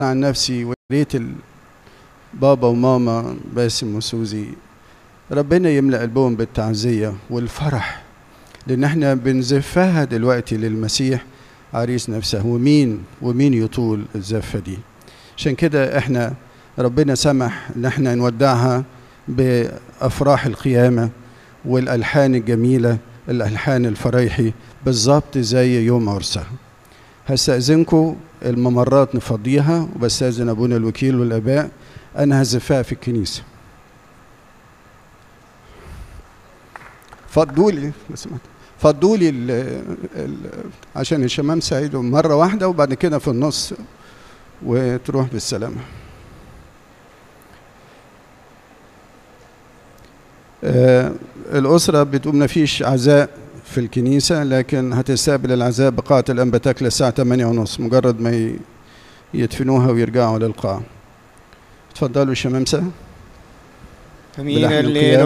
عن نفسي وريت بابا وماما باسم وسوزي ربنا يملأ قلبهم بالتعزية والفرح لأن احنا بنزفها دلوقتي للمسيح عريس نفسه ومين ومين يطول الزفة دي عشان كده احنا ربنا سمح ان احنا نودعها بأفراح القيامة والألحان الجميلة الألحان الفرايحي بالظبط زي يوم عرسها هستأذنكم الممرات نفضيها وبستأذن أبونا الوكيل والآباء أنا هزفها في الكنيسة فضوا لي فضوا لي ال ال عشان الشمام سعيدوا مرة واحدة وبعد كده في النص وتروح بالسلامة آه الأسرة بتقول ما فيش عزاء في الكنيسة لكن هتستقبل العزاء بقاعة الأنبتاكلة الساعة 8 ونص مجرد ما يدفنوها ويرجعوا للقاعة اتفضلوا الشمامسة أمين